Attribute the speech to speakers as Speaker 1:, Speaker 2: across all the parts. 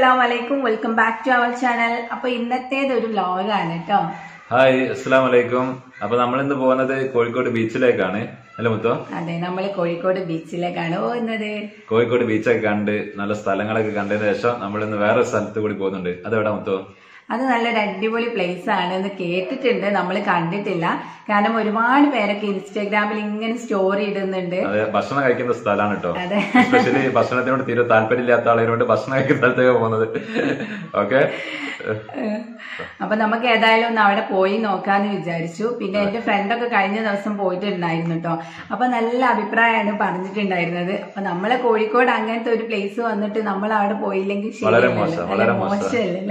Speaker 1: അസ്സാം വലൈക്കും welcome back to our channel അപ്പൊ ഇന്നത്തേത് ഒരു വ്ലോഗാണ് കേട്ടോ
Speaker 2: ഹായ് അസ്സാം വലൈക്കും അപ്പൊ നമ്മൾ ഇന്ന് പോകുന്നത് കോഴിക്കോട് ബീച്ചിലേക്കാണ് അല്ലേ മുത്തോ
Speaker 1: അതെ നമ്മൾ കോഴിക്കോട് ബീച്ചിലേക്കാണ് പോകുന്നത്
Speaker 2: കോഴിക്കോട് ബീച്ചൊക്കെ കണ്ട് നല്ല സ്ഥലങ്ങളൊക്കെ കണ്ടതിന് ശേഷം നമ്മൾ ഇന്ന് വേറെ സ്ഥലത്ത് കൂടി പോകുന്നുണ്ട് അതെവിടെ മുത്തോ
Speaker 1: അത് നല്ലൊരു അടിപൊളി പ്ലേസ് ആണ് എന്ന് കേട്ടിട്ടുണ്ട് നമ്മൾ കണ്ടിട്ടില്ല കാരണം ഒരുപാട് പേരൊക്കെ ഇൻസ്റ്റാഗ്രാമിൽ ഇങ്ങനെ സ്റ്റോറി ഇടുന്നുണ്ട്
Speaker 2: അതെ ഭക്ഷണം കഴിക്കുന്ന സ്ഥലമാണ് കേട്ടോ
Speaker 1: അതെ
Speaker 2: എസ്പെഷ്യലി ഭക്ഷണത്തിനോട് തീരെ താല്പര്യമില്ലാത്ത ആളുകളോട് ഭക്ഷണം കഴിക്കുന്ന സ്ഥലത്തേക്ക് പോകുന്നത് ഓക്കെ
Speaker 1: അപ്പൊ നമുക്ക് ഏതായാലും ഒന്ന് അവിടെ പോയി നോക്കാന്ന് വിചാരിച്ചു പിന്നെ എന്റെ ഫ്രണ്ടൊക്കെ കഴിഞ്ഞ ദിവസം പോയിട്ടുണ്ടായിരുന്നു കേട്ടോ അപ്പൊ നല്ല അഭിപ്രായമാണ് പറഞ്ഞിട്ടുണ്ടായിരുന്നത് അപ്പൊ നമ്മളെ കോഴിക്കോട് അങ്ങനത്തെ ഒരു പ്ലേസ് വന്നിട്ട് നമ്മൾ അവിടെ പോയില്ലെങ്കിൽ
Speaker 2: വളരെ
Speaker 1: ശരിയല്ലല്ലോ.
Speaker 2: മോശം,
Speaker 1: അല്ല,
Speaker 2: വളരെ മോശം.
Speaker 1: മോശമല്ലേ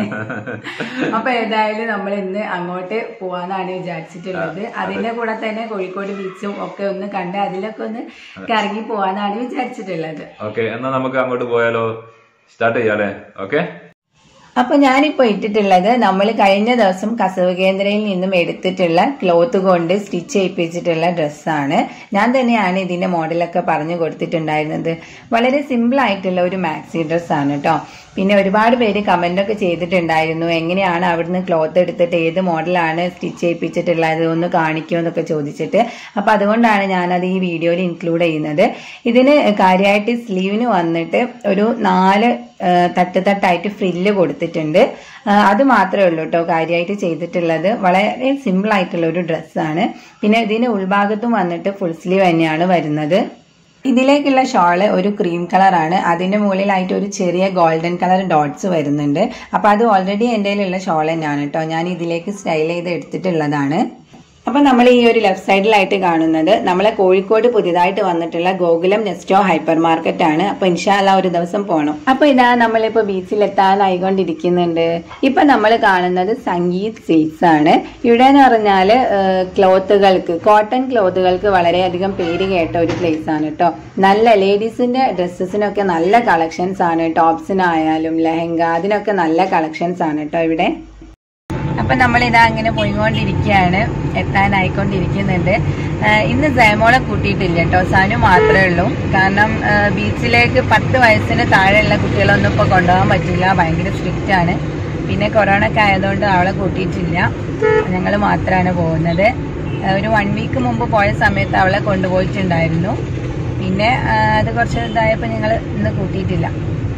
Speaker 1: അപ്പൊ ഏതായാലും നമ്മൾ ഇന്ന് അങ്ങോട്ട് പോവാന്നാണ് വിചാരിച്ചിട്ടുള്ളത് അതിന്റെ കൂടെ തന്നെ കോഴിക്കോട് ബീച്ചും ഒക്കെ ഒന്ന് കണ്ട് അതിലൊക്കെ ഒന്ന് കറങ്ങി പോവാന്നാണ് വിചാരിച്ചിട്ടുള്ളത്
Speaker 2: ഓക്കെ എന്നാ നമുക്ക് അങ്ങോട്ട് പോയാലോ സ്റ്റാർട്ട് ചെയ്യാലേ ഓക്കെ
Speaker 1: അപ്പൊ ഞാനിപ്പോ ഇട്ടിട്ടുള്ളത് നമ്മൾ കഴിഞ്ഞ ദിവസം കസവ് കേന്ദ്രയിൽ നിന്നും എടുത്തിട്ടുള്ള ക്ലോത്ത് കൊണ്ട് സ്റ്റിച്ച് ചെയ്യിപ്പിച്ചിട്ടുള്ള ഡ്രസ്സാണ് ഞാൻ തന്നെയാണ് ഇതിന്റെ മോഡലൊക്കെ പറഞ്ഞു കൊടുത്തിട്ടുണ്ടായിരുന്നത് വളരെ സിമ്പിൾ ആയിട്ടുള്ള ഒരു മാക്സി ഡ്രസ്സാണ് കേട്ടോ പിന്നെ ഒരുപാട് പേര് കമന്റ് ഒക്കെ ചെയ്തിട്ടുണ്ടായിരുന്നു എങ്ങനെയാണ് അവിടുന്ന് ക്ലോത്ത് എടുത്തിട്ട് ഏത് മോഡലാണ് സ്റ്റിച്ച് ചെയ്യിപ്പിച്ചിട്ടുള്ളത് ഒന്ന് കാണിക്കുമോ എന്നൊക്കെ ചോദിച്ചിട്ട് അപ്പൊ അതുകൊണ്ടാണ് ഞാനത് ഈ വീഡിയോയിൽ ഇൻക്ലൂഡ് ചെയ്യുന്നത് ഇതിന് കാര്യമായിട്ട് സ്ലീവിന് വന്നിട്ട് ഒരു നാല് ആ, തട്ട് തട്ടായിട്ട് ഫ്രില്ല് കൊടുത്തിട്ടുണ്ട് ആ, അത് മാത്രമേ ഉള്ളൂ കേട്ടോ കാര്യമായിട്ട് ചെയ്തിട്ടുള്ളത് വളരെ സിമ്പിൾ ആയിട്ടുള്ള ഒരു ഡ്രസ്സാണ് പിന്നെ ഇതിന് ഉൾഭാഗത്തും വന്നിട്ട് ഫുൾ സ്ലീവ് തന്നെയാണ് വരുന്നത് ഇതിലേക്കുള്ള ഷോള് ഒരു ക്രീം കളറാണ് അതിന്റെ മുകളിലായിട്ട് ഒരു ചെറിയ ഗോൾഡൻ കളർ ഡോട്ട്സ് വരുന്നുണ്ട് അപ്പൊ അത് ഓൾറെഡി എൻ്റെ കയ്യിലുള്ള ഷോൾ തന്നെയാണ് കേട്ടോ ഞാൻ ഇതിലേക്ക് സ്റ്റൈൽ ചെയ്ത് എടുത്തിട്ടുള്ളതാണ് അപ്പൊ നമ്മൾ ഈ ഒരു ലെഫ്റ്റ് സൈഡിലായിട്ട് കാണുന്നത് നമ്മളെ കോഴിക്കോട് പുതിയതായിട്ട് വന്നിട്ടുള്ള ഗോകുലം നെസ്റ്റോ ഹൈപ്പർ മാർക്കറ്റ് ആണ് അപ്പൊ ഇൻഷാല്ല ഒരു ദിവസം പോകണം അപ്പൊ ഇതാ നമ്മളിപ്പോ ബീച്ചിൽ എത്താനായിക്കൊണ്ടിരിക്കുന്നുണ്ട് ഇപ്പൊ നമ്മൾ കാണുന്നത് സംഗീത് സിൽക്സ് ആണ് ഇവിടെ എന്ന് പറഞ്ഞാല് ക്ലോത്തുകൾക്ക് കോട്ടൺ ക്ലോത്തുകൾക്ക് വളരെയധികം പേര് കേട്ട ഒരു പ്ലേസ് ആണ് കേട്ടോ നല്ല ലേഡീസിന്റെ ഡ്രസ്സസിനൊക്കെ നല്ല കളക്ഷൻസ് ആണ് ടോപ്സിനായാലും ലെഹങ്ക അതിനൊക്കെ നല്ല കളക്ഷൻസ് ആണ് കേട്ടോ ഇവിടെ അപ്പൊ നമ്മൾ ഇതാ അങ്ങനെ പോയിക്കൊണ്ടിരിക്കുകയാണ് എത്താനായിക്കൊണ്ടിരിക്കുന്നുണ്ട് ആഹ് ഇന്ന് ജയമോളെ കൂട്ടിയിട്ടില്ല കേട്ടോ സനു മാത്രമേ ഉള്ളൂ കാരണം ആഹ് ബീച്ചിലേക്ക് പത്ത് വയസ്സിന് താഴെയുള്ള കുട്ടികളൊന്നും ഇപ്പൊ കൊണ്ടുപോകാൻ പറ്റില്ല ഭയങ്കര സ്ട്രിക്റ്റ് ആണ് പിന്നെ കൊറോണ ഒക്കെ ആയതുകൊണ്ട് അവളെ കൂട്ടിയിട്ടില്ല ഞങ്ങൾ മാത്രമാണ് പോകുന്നത് ആഹ് ഒരു വൺ വീക്ക് മുമ്പ് പോയ സമയത്ത് അവളെ കൊണ്ടുപോയിട്ടുണ്ടായിരുന്നു പിന്നെ ആഹ് അത് കുറച്ച് ഇതായപ്പോൾ ഞങ്ങൾ ഇന്ന് കൂട്ടിയിട്ടില്ല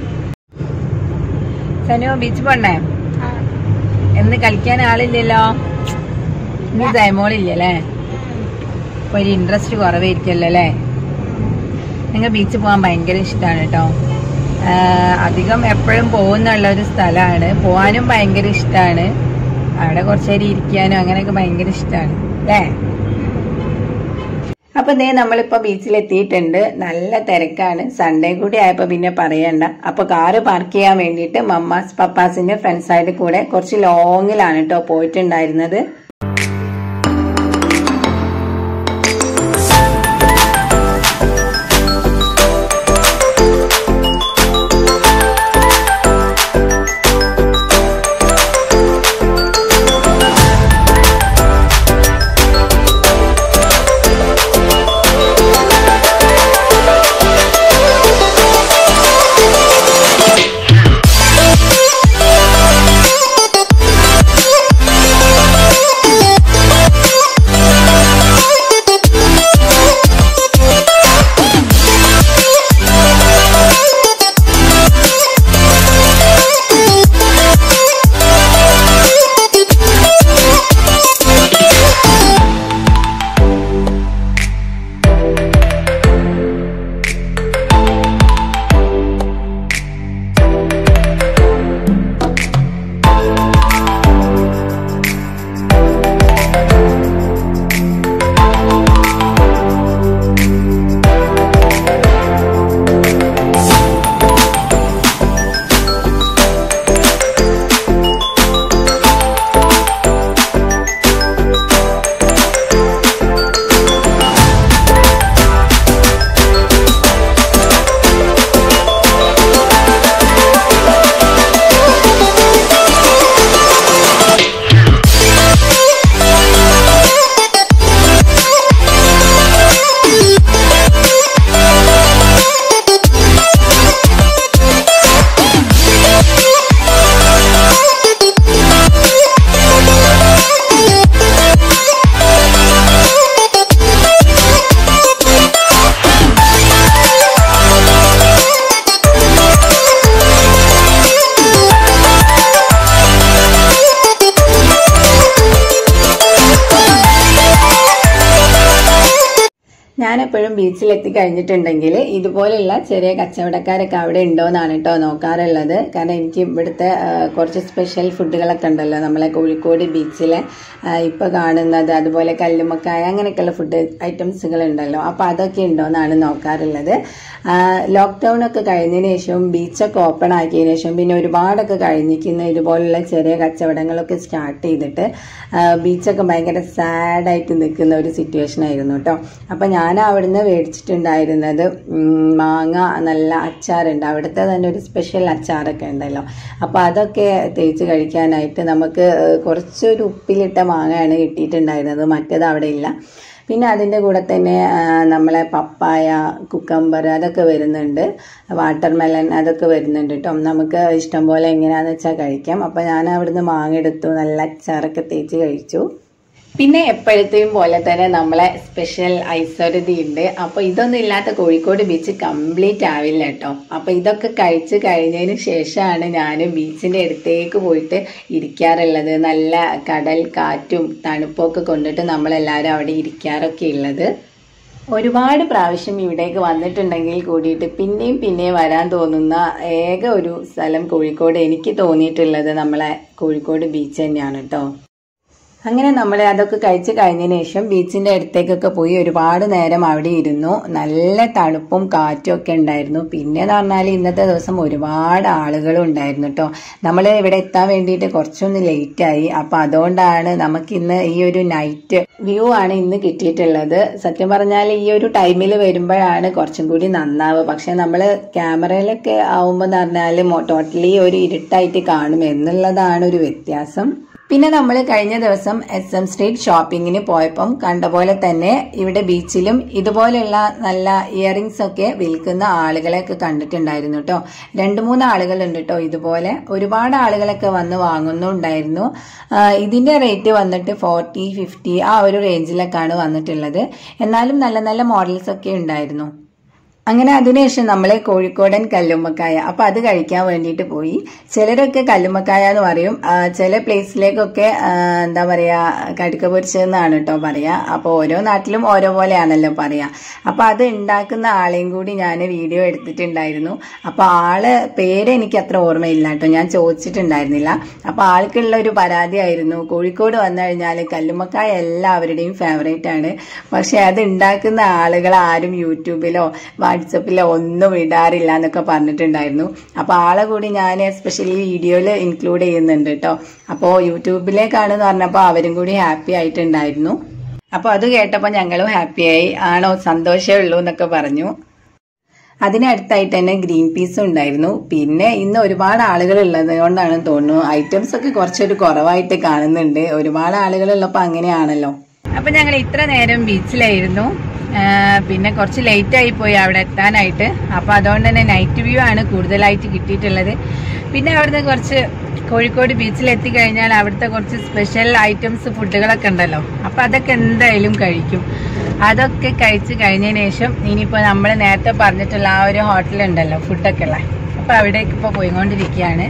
Speaker 1: സനു ബീച്ച് പോണ്ടേ എന്ന് കളിക്കാൻ ആളില്ലല്ലോ ഇന്ന് ജയമോളില്ലല്ലേ അപ്പൊ ഒരു ഇൻട്രസ്റ്റ് കുറവായിരിക്കല്ലോ അല്ലേ നിങ്ങൾ ബീച്ചിൽ പോകാൻ ഭയങ്കര ഇഷ്ടമാണ് കേട്ടോ അധികം എപ്പോഴും പോകുന്നുള്ള ഒരു സ്ഥലമാണ് പോകാനും ഭയങ്കര ഇഷ്ടമാണ് അവിടെ കുറച്ച് നേരം ഇരിക്കാനും അങ്ങനെയൊക്കെ ഭയങ്കര ഇഷ്ടമാണ് അല്ലേ അപ്പൊ ദേ നമ്മളിപ്പോ ബീച്ചിൽ എത്തിയിട്ടുണ്ട് നല്ല തിരക്കാണ് സൺഡേ കൂടി ആയപ്പോ പിന്നെ പറയണ്ട അപ്പൊ കാറ് പാർക്ക് ചെയ്യാൻ വേണ്ടിയിട്ട് മമ്മാസ് പപ്പാസിന്റെ ഫ്രണ്ട് സൈഡിൽ കൂടെ കുറച്ച് ലോങ്ങിലാണ് കേട്ടോ പോയിട്ടുണ്ടായിരുന്നത് ഞാൻ എപ്പോഴും ബീച്ചിൽ എത്തി കഴിഞ്ഞിട്ടുണ്ടെങ്കിൽ ഇതുപോലുള്ള ചെറിയ കച്ചവടക്കാരൊക്കെ അവിടെ ഉണ്ടോയെന്നാണ് കേട്ടോ നോക്കാറുള്ളത് കാരണം എനിക്ക് ഇവിടുത്തെ ആ, കുറച്ച് സ്പെഷ്യൽ ഫുഡുകളൊക്കെ ഉണ്ടല്ലോ നമ്മളെ കോഴിക്കോട് ബീച്ചിലെ ആ, ഇപ്പൊ കാണുന്നത് അതുപോലെ കല്ലുമ്മക്കായ അങ്ങനെയൊക്കെയുള്ള ഫുഡ് ഐറ്റംസുകൾ ഉണ്ടല്ലോ അപ്പൊ അതൊക്കെ ഉണ്ടോയെന്നാണ് നോക്കാറുള്ളത് ലോക്ക്ഡൗൺ ഒക്കെ കഴിഞ്ഞതിന് ശേഷം ബീച്ചൊക്കെ ഓപ്പൺ ആക്കിയതിനു ശേഷം പിന്നെ ഒരുപാടൊക്കെ കഴിഞ്ഞിരിക്കുന്ന ഇതുപോലുള്ള ചെറിയ കച്ചവടങ്ങളൊക്കെ സ്റ്റാർട്ട് ചെയ്തിട്ട് ആ, ബീച്ചൊക്കെ ഭയങ്കര സാഡായിട്ട് നിൽക്കുന്ന ഒരു സിറ്റുവേഷൻ ആയിരുന്നു കേട്ടോ അപ്പൊ ഞാൻ അവിടുന്ന് മേടിച്ചിട്ടുണ്ടായിരുന്നത് ഉം, മാങ്ങ നല്ല അച്ചാറുണ്ട് അവിടുത്തെ തന്നെ ഒരു സ്പെഷ്യൽ അച്ചാറൊക്കെ ഉണ്ടല്ലോ അപ്പൊ അതൊക്കെ തേച്ച് കഴിക്കാനായിട്ട് നമുക്ക് കുറച്ചൊരു ഉപ്പിലിട്ട മാങ്ങയാണ് കിട്ടിയിട്ടുണ്ടായിരുന്നത് മറ്റേത് അവിടെ ഇല്ല പിന്നെ അതിൻ്റെ കൂടെ തന്നെ ആ, നമ്മളെ പപ്പായ കുക്കമ്പർ അതൊക്കെ വരുന്നുണ്ട് വാട്ടർ മെലൺ അതൊക്കെ വരുന്നുണ്ട് കേട്ടോ നമുക്ക് ഇഷ്ടം പോലെ എങ്ങനെയാണെന്ന് വെച്ചാൽ കഴിക്കാം അപ്പോൾ ഞാൻ അവിടുന്ന് മാങ്ങ എടുത്തു നല്ല അച്ചാറൊക്കെ തേച്ച് കഴിച്ചു പിന്നെ എപ്പോഴത്തെയും പോലെ തന്നെ നമ്മളെ സ്പെഷ്യൽ ഐശ്വര്യതി ഉണ്ട് അപ്പോൾ ഇതൊന്നും ഇല്ലാത്ത കോഴിക്കോട് ബീച്ച് കംപ്ലീറ്റ് ആവില്ല കേട്ടോ അപ്പോൾ ഇതൊക്കെ കഴിച്ച് കഴിഞ്ഞതിന് ശേഷമാണ് ഞാൻ ബീച്ചിൻ്റെ അടുത്തേക്ക് പോയിട്ട് ഇരിക്കാറുള്ളത് നല്ല കടൽ കാറ്റും തണുപ്പൊക്കെ കൊണ്ടിട്ട് നമ്മളെല്ലാവരും അവിടെ ഇരിക്കാറൊക്കെ ഉള്ളത് ഒരുപാട് പ്രാവശ്യം ഇവിടേക്ക് വന്നിട്ടുണ്ടെങ്കിൽ കൂടിയിട്ട് പിന്നെയും പിന്നെയും വരാൻ തോന്നുന്ന ഏക ഒരു സ്ഥലം കോഴിക്കോട് എനിക്ക് തോന്നിയിട്ടുള്ളത് നമ്മളെ കോഴിക്കോട് ബീച്ച് തന്നെയാണ് കേട്ടോ അങ്ങനെ നമ്മൾ അതൊക്കെ കഴിച്ച് കഴിഞ്ഞതിന് ശേഷം ബീച്ചിന്റെ അടുത്തേക്കൊക്കെ പോയി ഒരുപാട് നേരം അവിടെ ഇരുന്നു നല്ല തണുപ്പും കാറ്റും ഒക്കെ ഉണ്ടായിരുന്നു പിന്നെ എന്ന് പറഞ്ഞാൽ ഇന്നത്തെ ദിവസം ഒരുപാട് ആളുകളും ഉണ്ടായിരുന്നു കേട്ടോ നമ്മൾ ഇവിടെ എത്താൻ വേണ്ടിയിട്ട് കുറച്ചൊന്ന് ലേറ്റ് ആയി അപ്പൊ അതുകൊണ്ടാണ് നമുക്ക് ഇന്ന് ഈ ഒരു നൈറ്റ് വ്യൂ ആണ് ഇന്ന് കിട്ടിയിട്ടുള്ളത് സത്യം പറഞ്ഞാൽ ഈ ഒരു ടൈമിൽ വരുമ്പോഴാണ് കുറച്ചും കൂടി നന്നാവുക പക്ഷെ നമ്മൾ ക്യാമറയിലൊക്കെ ആവുമ്പോൾ എന്ന് പറഞ്ഞാൽ ടോട്ടലി ഒരു ഇരുട്ടായിട്ട് കാണും എന്നുള്ളതാണ് ഒരു വ്യത്യാസം പിന്നെ നമ്മൾ കഴിഞ്ഞ ദിവസം എസ് എം സ്ട്രീറ്റ് ഷോപ്പിങ്ങിന് പോയപ്പം കണ്ട പോലെ തന്നെ ഇവിടെ ബീച്ചിലും ഇതുപോലെയുള്ള നല്ല ഇയറിങ്സ് ഒക്കെ വിൽക്കുന്ന ആളുകളെയൊക്കെ കണ്ടിട്ടുണ്ടായിരുന്നു കേട്ടോ രണ്ട് മൂന്ന് ആളുകളുണ്ട് കേട്ടോ ഇതുപോലെ ഒരുപാട് ആളുകളൊക്കെ വന്ന് വാങ്ങുന്നുണ്ടായിരുന്നു ആ, ഇതിന്റെ റേറ്റ് വന്നിട്ട് ഫോർട്ടി ഫിഫ്റ്റി ആ ഒരു റേഞ്ചിലൊക്കെയാണ് വന്നിട്ടുള്ളത് എന്നാലും നല്ല നല്ല മോഡൽസ് ഒക്കെ ഉണ്ടായിരുന്നു അങ്ങനെ അതിനുശേഷം നമ്മൾ കോഴിക്കോടൻ കല്ലുമ്മക്കായ അപ്പൊ അത് കഴിക്കാൻ വേണ്ടിയിട്ട് പോയി ചിലരൊക്കെ കല്ലുമ്മക്കായ എന്ന് പറയും ആ, ചില പ്ലേസിലേക്കൊക്കെ ആ, എന്താ പറയാ കടുക്ക പൊരിച്ചതെന്നാണ് കേട്ടോ പറയാ അപ്പൊ ഓരോ നാട്ടിലും ഓരോ പോലെയാണല്ലോ പറയാ അപ്പൊ അത് ഉണ്ടാക്കുന്ന ആളെയും കൂടി ഞാൻ വീഡിയോ എടുത്തിട്ടുണ്ടായിരുന്നു അപ്പൊ ആള് പേര് എനിക്ക് അത്ര ഓർമ്മയില്ല കേട്ടോ ഞാൻ ചോദിച്ചിട്ടുണ്ടായിരുന്നില്ല അപ്പൊ ആൾക്കുള്ള ഒരു പരാതിയായിരുന്നു കോഴിക്കോട് വന്നു കഴിഞ്ഞാൽ കല്ലുമ്മക്കായ എല്ലാവരുടെയും ഫേവറേറ്റ് ആണ് പക്ഷെ അത് ഉണ്ടാക്കുന്ന ആളുകൾ ആരും യൂട്യൂബിലോ വാട്സപ്പിലോ ഒന്നും ഇടാറില്ല എന്നൊക്കെ പറഞ്ഞിട്ടുണ്ടായിരുന്നു അപ്പൊ ആളെ കൂടി ഞാൻ എസ്പെഷ്യലി വീഡിയോയിൽ ഇൻക്ലൂഡ് ചെയ്യുന്നുണ്ട് കേട്ടോ അപ്പോൾ യൂട്യൂബിലേക്കാണെന്ന് പറഞ്ഞപ്പോൾ അവരും കൂടി ഹാപ്പി ആയിട്ടുണ്ടായിരുന്നു അപ്പോൾ അത് കേട്ടപ്പോൾ ഞങ്ങളും ഹാപ്പിയായി ആണോ സന്തോഷമേ ഉള്ളൂ എന്നൊക്കെ പറഞ്ഞു അതിനടുത്തായിട്ട് തന്നെ ഗ്രീൻ പീസും ഉണ്ടായിരുന്നു പിന്നെ ഇന്ന് ഒരുപാട് ആളുകൾ ഉള്ളത് കൊണ്ടാണ് തോന്നുന്നു ഐറ്റംസ് ഒക്കെ കുറച്ചൊരു കുറവായിട്ട് കാണുന്നുണ്ട് ഒരുപാട് ആളുകൾ ഉള്ളപ്പോൾ അങ്ങനെയാണല്ലോ അപ്പൊ ഞങ്ങൾ ഇത്ര നേരം ബീച്ചിലായിരുന്നു ആ, പിന്നെ കുറച്ച് ലേറ്റ് ആയി പോയി അവിടെ എത്താനായിട്ട് അപ്പൊ അതുകൊണ്ട് തന്നെ നൈറ്റ് വ്യൂ ആണ് കൂടുതലായിട്ട് കിട്ടിയിട്ടുള്ളത് പിന്നെ അവിടുന്ന് കുറച്ച് കോഴിക്കോട് ബീച്ചിൽ എത്തിക്കഴിഞ്ഞാൽ അവിടുത്തെ കുറച്ച് സ്പെഷ്യൽ ഐറ്റംസ് ഫുഡുകളൊക്കെ ഉണ്ടല്ലോ അപ്പൊ അതൊക്കെ എന്തായാലും കഴിക്കും അതൊക്കെ കഴിച്ച് കഴിഞ്ഞതിന് ശേഷം ഇനിയിപ്പോൾ നമ്മൾ നേരത്തെ പറഞ്ഞിട്ടുള്ള ആ ഒരു ഹോട്ടലുണ്ടല്ലോ ഫുഡൊക്കെ ഉള്ള അപ്പൊ അവിടേക്ക് ഇപ്പോൾ പോയിക്കൊണ്ടിരിക്കുകയാണ്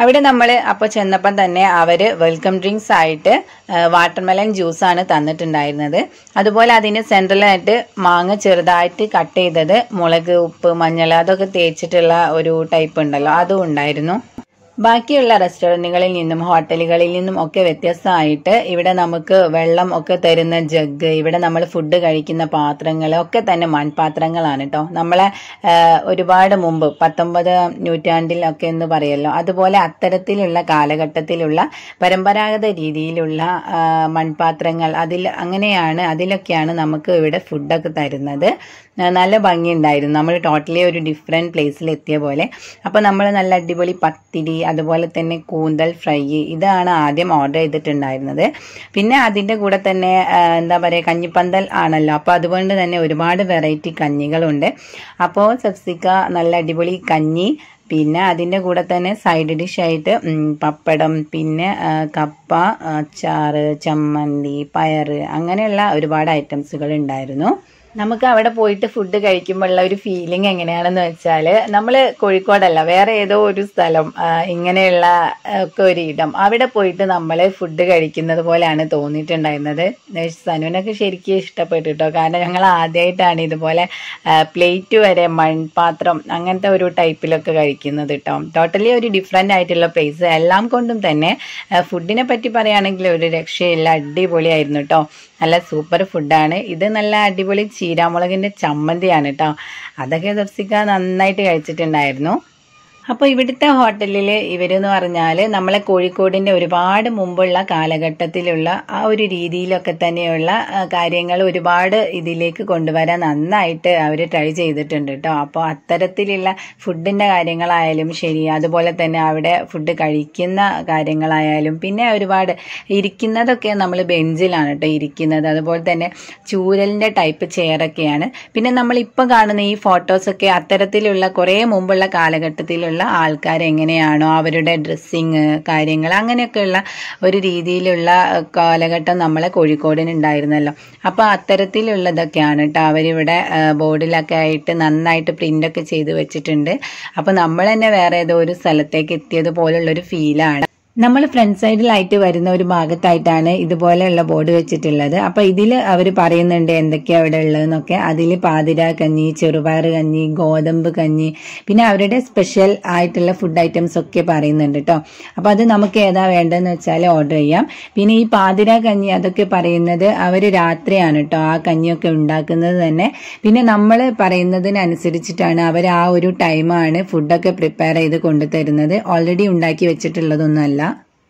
Speaker 1: അവിടെ നമ്മൾ അപ്പോൾ ചെന്നപ്പം തന്നെ അവർ വെൽക്കം ഡ്രിങ്ക്സ് ആയിട്ട് വാട്ടർമെലൺ ജ്യൂസാണ് തന്നിട്ടുണ്ടായിരുന്നത് അതുപോലെ അതിന് സെൻട്രലായിട്ട് മാങ്ങ ചെറുതായിട്ട് കട്ട് ചെയ്തത് മുളക് ഉപ്പ് മഞ്ഞൾ അതൊക്കെ തേച്ചിട്ടുള്ള ഒരു ടൈപ്പ് ഉണ്ടല്ലോ അതും ഉണ്ടായിരുന്നു ബാക്കിയുള്ള റെസ്റ്റോറൻറ്റുകളിൽ നിന്നും ഹോട്ടലുകളിൽ നിന്നും ഒക്കെ വ്യത്യസ്തമായിട്ട് ഇവിടെ നമുക്ക് വെള്ളം ഒക്കെ തരുന്ന ജഗ് ഇവിടെ നമ്മൾ ഫുഡ് കഴിക്കുന്ന പാത്രങ്ങൾ ഒക്കെ തന്നെ മൺപാത്രങ്ങളാണ് കേട്ടോ നമ്മളെ ആ, ഒരുപാട് മുമ്പ് പത്തൊമ്പത് നൂറ്റാണ്ടിലൊക്കെ എന്ന് പറയല്ലോ അതുപോലെ അത്തരത്തിലുള്ള കാലഘട്ടത്തിലുള്ള പരമ്പരാഗത രീതിയിലുള്ള ആ, മൺപാത്രങ്ങൾ അതിൽ അങ്ങനെയാണ് അതിലൊക്കെയാണ് നമുക്ക് ഇവിടെ ഫുഡൊക്കെ തരുന്നത് ആ, നല്ല ഭംഗിയുണ്ടായിരുന്നു നമ്മൾ ടോട്ടലി ഒരു ഡിഫറെൻറ്റ് പ്ലേസിൽ എത്തിയ പോലെ അപ്പോൾ നമ്മൾ നല്ല അടിപൊളി പത്തിരി അതുപോലെ തന്നെ കൂന്തൽ ഫ്രൈ ഇതാണ് ആദ്യം ഓർഡർ ചെയ്തിട്ടുണ്ടായിരുന്നത് പിന്നെ അതിൻ്റെ കൂടെ തന്നെ ആ, എന്താ പറയുക കഞ്ഞിപ്പന്തൽ ആണല്ലോ അപ്പോൾ അതുകൊണ്ട് തന്നെ ഒരുപാട് വെറൈറ്റി കഞ്ഞികളുണ്ട് അപ്പോൾ സബ്സിക്ക നല്ല അടിപൊളി കഞ്ഞി പിന്നെ അതിൻ്റെ കൂടെ തന്നെ സൈഡ് ഡിഷായിട്ട് ഉം, പപ്പടം പിന്നെ ആ, കപ്പ അച്ചാറ് ചമ്മന്തി പയറ് അങ്ങനെയുള്ള ഒരുപാട് ഐറ്റംസുകൾ ഉണ്ടായിരുന്നു നമുക്ക് അവിടെ പോയിട്ട് ഫുഡ് കഴിക്കുമ്പോഴുള്ള ഒരു ഫീലിംഗ് എങ്ങനെയാണെന്ന് വെച്ചാൽ നമ്മൾ കോഴിക്കോടല്ല വേറെ ഏതോ ഒരു സ്ഥലം ആ, ഇങ്ങനെയുള്ള ആ, ഒക്കെ ഒരു ഇടം അവിടെ പോയിട്ട് നമ്മൾ ഫുഡ് കഴിക്കുന്നത് പോലെയാണ് തോന്നിയിട്ടുണ്ടായിരുന്നത് സനുവിനൊക്കെ ശരിക്കും ഇഷ്ടപ്പെട്ടു കേട്ടോ കാരണം ഞങ്ങൾ ആദ്യമായിട്ടാണ് ഇതുപോലെ പ്ലേറ്റ് വരെ മൺപാത്രം അങ്ങനത്തെ ഒരു ടൈപ്പിലൊക്കെ കഴിക്കുന്നത് കേട്ടോ ടോട്ടലി ഒരു ഡിഫറെൻ്റ് ആയിട്ടുള്ള പ്ലേസ് എല്ലാം കൊണ്ടും തന്നെ ഫുഡിനെ പറ്റി പറയുകയാണെങ്കിൽ ഒരു രക്ഷയില്ല അടിപൊളിയായിരുന്നു കേട്ടോ നല്ല സൂപ്പർ ഫുഡാണ് ഇത് നല്ല അടിപൊളി ചീരാമുളകിൻ്റെ ചമ്മന്തിയാണ് കേട്ടോ അതൊക്കെ ദർശിക്കാൻ നന്നായിട്ട് കഴിച്ചിട്ടുണ്ടായിരുന്നു അപ്പോൾ ഇവിടുത്തെ ഹോട്ടലിൽ ഇവരെന്ന് പറഞ്ഞാൽ നമ്മളെ കോഴിക്കോടിൻ്റെ ഒരുപാട് മുമ്പുള്ള കാലഘട്ടത്തിലുള്ള ആ ഒരു രീതിയിലൊക്കെ തന്നെയുള്ള ആ, കാര്യങ്ങൾ ഒരുപാട് ഇതിലേക്ക് കൊണ്ടുവരാൻ നന്നായിട്ട് അവർ ട്രൈ ചെയ്തിട്ടുണ്ട് കേട്ടോ അപ്പോൾ അത്തരത്തിലുള്ള ഫുഡിൻ്റെ കാര്യങ്ങളായാലും ശരി അതുപോലെ തന്നെ അവിടെ ഫുഡ് കഴിക്കുന്ന കാര്യങ്ങളായാലും പിന്നെ ഒരുപാട് ഇരിക്കുന്നതൊക്കെ നമ്മൾ ബെഞ്ചിലാണ് കേട്ടോ ഇരിക്കുന്നത് അതുപോലെ തന്നെ ചൂരലിൻ്റെ ടൈപ്പ് ചെയറൊക്കെയാണ് പിന്നെ നമ്മൾ ഇപ്പോൾ കാണുന്ന ഈ ഫോട്ടോസൊക്കെ അത്തരത്തിലുള്ള കുറേ മുമ്പുള്ള കാലഘട്ടത്തിലുള്ള ആൾക്കാർ എങ്ങനെയാണോ അവരുടെ ഡ്രസ്സിങ് കാര്യങ്ങൾ അങ്ങനെയൊക്കെയുള്ള ഒരു രീതിയിലുള്ള അഹ്, കാലഘട്ടം നമ്മളെ കോഴിക്കോടിന് ഉണ്ടായിരുന്നല്ലോ അപ്പോൾ അത്തരത്തിലുള്ളതൊക്കെയാണ് കേട്ടോ അവരിവിടെ അഹ്, ബോർഡിലൊക്കെ ആയിട്ട് നന്നായിട്ട് പ്രിൻ്റൊക്കെ ചെയ്ത് വെച്ചിട്ടുണ്ട് അപ്പോൾ നമ്മൾ തന്നെ വേറെ ഏതോ ഒരു സ്ഥലത്തേക്ക് എത്തിയതുപോലുള്ളൊരു ഫീലാണ് നമ്മൾ ഫ്രണ്ട് സൈഡിലായിട്ട് വരുന്ന ഒരു ഭാഗത്തായിട്ടാണ് ഇതുപോലെയുള്ള ബോർഡ് വെച്ചിട്ടുള്ളത് അപ്പൊ ഇതിൽ അവർ പറയുന്നുണ്ട് എന്തൊക്കെയാ അവിടെ ഉള്ളതെന്നൊക്കെ അതിൽ പാതിര കഞ്ഞി ചെറുപയർ കഞ്ഞി ഗോതമ്പ് കഞ്ഞി പിന്നെ അവരുടെ സ്പെഷ്യൽ ആയിട്ടുള്ള ഫുഡ് ഐറ്റംസ് ഒക്കെ പറയുന്നുണ്ട് കേട്ടോ അപ്പൊ അത് നമുക്ക് ഏതാ വേണ്ടതെന്ന് വെച്ചാൽ ഓർഡർ ചെയ്യാം പിന്നെ ഈ പാതിര കഞ്ഞി അതൊക്കെ പറയുന്നത് അവർ രാത്രിയാണ് കേട്ടോ ആ കഞ്ഞിയൊക്കെ ഉണ്ടാക്കുന്നത് തന്നെ പിന്നെ നമ്മൾ പറയുന്നതിനനുസരിച്ചിട്ടാണ് അവർ ആ ഒരു ടൈമാണ് ഫുഡൊക്കെ പ്രിപ്പയർ ചെയ്ത് കൊണ്ടുതരുന്നത് ഓൾറെഡി ഉണ്ടാക്കി വെച്ചിട്ടുള്ളതൊന്നുമല്ല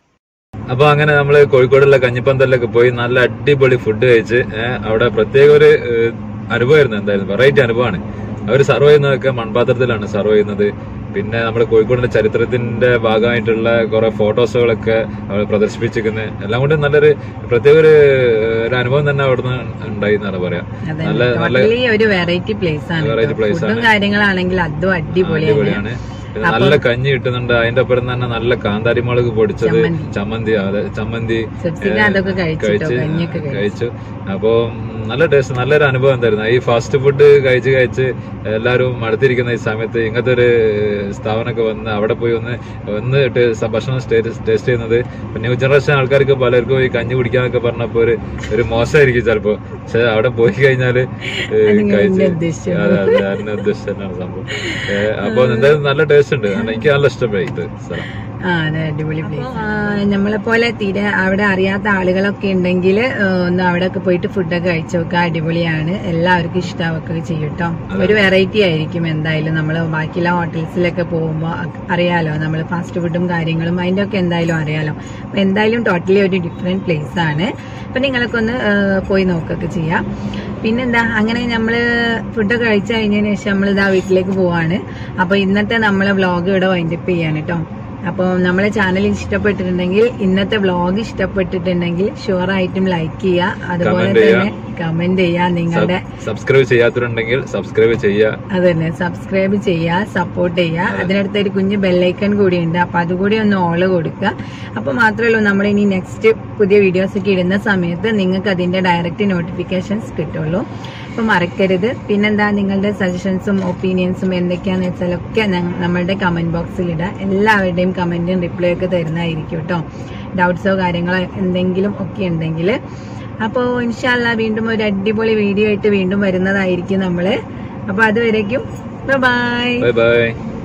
Speaker 2: അപ്പൊ അങ്ങനെ നമ്മള് കോഴിക്കോടുള്ള കഞ്ഞിപ്പന്തലിലൊക്കെ പോയി നല്ല അടിപൊളി ഫുഡ് കഴിച്ച് ഏഹ് അവിടെ പ്രത്യേക ഒരു ഏഹ്, അനുഭവമായിരുന്നു എന്തായാലും വെറൈറ്റി അനുഭവമാണ് അവർ സർവ് ചെയ്യുന്നതൊക്കെ മൺപാത്രത്തിലാണ് സർവ് ചെയ്യുന്നത് പിന്നെ നമ്മുടെ കോഴിക്കോടിന്റെ ചരിത്രത്തിന്റെ ഭാഗമായിട്ടുള്ള കുറെ ഫോട്ടോസുകളൊക്കെ അവർ പ്രദർശിപ്പിച്ചിരിക്കുന്നത് എല്ലാം കൊണ്ടും നല്ലൊരു പ്രത്യേക ഒരു ഏഹ്, ഒരു അനുഭവം തന്നെ അവിടുന്ന് ഉണ്ടായി എന്നാണ് പറയാം
Speaker 1: അതെ
Speaker 2: നല്ല നല്ല
Speaker 1: ടോട്ടലി ഒരു വെറൈറ്റി പ്ലേസ് ആണ്
Speaker 2: Variety place
Speaker 1: ഫുഡും കാര്യങ്ങളാണെങ്കിൽ അതും അടിപൊളിയാണ്
Speaker 2: അടിപൊളിയാണ് പിന്നെ നല്ല കഞ്ഞി കിട്ടുന്നുണ്ട് അതിന്റെ ഒപ്പം തന്നെ നല്ല കാന്താരി മുളക് പൊടിച്ചത്
Speaker 1: ചമ്മന്തി.
Speaker 2: ചമ്മന്തി അതെ ചമ്മന്തി
Speaker 1: സബ്സിഡി അതൊക്കെ കഴിച്ചിട്ടോ
Speaker 2: കഴിച്ച്
Speaker 1: കഞ്ഞിയൊക്കെ കഴിച്ചു
Speaker 2: കഴിച്ചു അപ്പോ നല്ല ടേസ്റ്റ് നല്ലൊരു അനുഭവം എന്തായിരുന്നു ഈ ഫാസ്റ്റ് ഫുഡ് കഴിച്ച് കഴിച്ച് എല്ലാവരും മടുത്തിരിക്കുന്ന ഈ സമയത്ത് ഇങ്ങനത്തെ ഒരു സ്ഥാപനമൊക്കെ വന്ന് അവിടെ പോയി ഒന്ന് ഒന്ന് ടേ- ഭക്ഷണം ടേസ്റ്റ് ചെയ്യുന്നത് ന്യൂ ജനറേഷൻ ആൾക്കാർക്ക് പലർക്കും ഈ കഞ്ഞി കുടിക്കാന്നൊക്കെ പറഞ്ഞപ്പോ ഒരു ഒരു മോശമായിരിക്കും ചിലപ്പോ പക്ഷെ അവിടെ പോയി കഴിഞ്ഞാല് ഏ,
Speaker 1: അതിങ്ങനെ
Speaker 2: കഴിച്ച്
Speaker 1: എന്നെ ഉദ്ദേശിച്ചു.
Speaker 2: അതെ അതെ അതിനെ ഉദ്ദേശിച്ച് തന്നെയാണ് സംഭവം ഏ, അപ്പൊ എന്തായാലും നല്ല ടേസ്റ്റ് ഉണ്ട് കാരണം എനിക്ക് നല്ല ഇഷ്ടമായി ഇത് സ്ഥലം
Speaker 1: ആ അതെ അടിപൊളി പ്ലേസ് നമ്മളെ പോലെ തീരെ അവിടെ അറിയാത്ത ആളുകളൊക്കെ ഉണ്ടെങ്കിൽ ഒന്ന് അവിടെ ഒക്കെ പോയിട്ട് ഫുഡൊക്കെ കഴിച്ചു നോക്കുക അടിപൊളിയാണ് എല്ലാവർക്കും ഇഷ്ടമാവുകയൊക്കെ ചെയ്യും കേട്ടോ ഒരു വെറൈറ്റി ആയിരിക്കും എന്തായാലും നമ്മൾ ബാക്കിയുള്ള ഹോട്ടൽസിലൊക്കെ പോകുമ്പോൾ അറിയാലോ നമ്മൾ ഫാസ്റ്റ് ഫുഡും കാര്യങ്ങളും അതിൻ്റെ ഒക്കെ എന്തായാലും അറിയാലോ അപ്പൊ എന്തായാലും ടോട്ടലി ഒരു ഡിഫറെന്റ് പ്ലേസ് ആണ് അപ്പൊ നിങ്ങളൊക്കെ ഒന്ന് ആ, പോയി നോക്കുകയൊക്കെ ചെയ്യാം പിന്നെന്താ അങ്ങനെ നമ്മൾ ഫുഡൊക്കെ കഴിച്ചു കഴിഞ്ഞതിന് ശേഷം നമ്മൾ ഇതാ വീട്ടിലേക്ക് പോവാണ് അപ്പൊ ഇന്നത്തെ നമ്മളെ വ്ളോഗ് ഇവിടെ വൈൻഡപ്പ് ചെയ്യാണ് കേട്ടോ അപ്പോൾ നമ്മളെ ചാനൽ ഇഷ്ടപ്പെട്ടിട്ടുണ്ടെങ്കിൽ ഇന്നത്തെ വ്ളോഗ് ഇഷ്ടപ്പെട്ടിട്ടുണ്ടെങ്കിൽ ഷുവർ ആയിട്ടും ലൈക്ക് ചെയ്യുക അതുപോലെ
Speaker 2: Comment ചെയ്യുക.
Speaker 1: തന്നെ കമന്റ് ചെയ്യുക നിങ്ങളുടെ
Speaker 2: സബ്സ്ക്രൈബ് ചെയ്യാത്തവരുണ്ടെങ്കിൽ സബ്സ്ക്രൈബ് ചെയ്യുക
Speaker 1: അത് തന്നെ സബ്സ്ക്രൈബ് ചെയ്യുക സപ്പോർട്ട് ചെയ്യുക അതിനടുത്ത് ഒരു കുഞ്ഞ് ബെല്ലൈക്കൺ കൂടി ഉണ്ട് അപ്പൊ അതുകൂടി ഒന്ന് ഓള് കൊടുക്കുക അപ്പൊ മാത്രമേ ഉള്ളൂ നമ്മൾ ഇനി നെക്സ്റ്റ് പുതിയ വീഡിയോസ് ഒക്കെ ഇടുന്ന സമയത്ത് നിങ്ങൾക്ക് അതിന്റെ ഡയറക്റ്റ് നോട്ടിഫിക്കേഷൻസ് കിട്ടുള്ളൂ അപ്പൊ മറക്കരുത് പിന്നെന്താ നിങ്ങളുടെ സജഷൻസും ഒപ്പീനിയൻസും എന്തൊക്കെയാന്ന് വെച്ചാലൊക്കെ ഞ- നമ്മളുടെ കമന്റ് ബോക്സിൽ ഇടുക എല്ലാവരുടെയും കമന്റും റിപ്ലൈ ഒക്കെ തരുന്നതായിരിക്കും കേട്ടോ ഡൗട്ട്സോ കാര്യങ്ങളോ എന്തെങ്കിലും ഒക്കെ ഉണ്ടെങ്കിൽ അപ്പോൾ ഇൻഷാല്ല വീണ്ടും ഒരു അടിപൊളി വീഡിയോ ആയിട്ട് വീണ്ടും വരുന്നതായിരിക്കും നമ്മള് അപ്പൊ അതുവരേക്കും ബൈ
Speaker 2: ബൈ ബൈ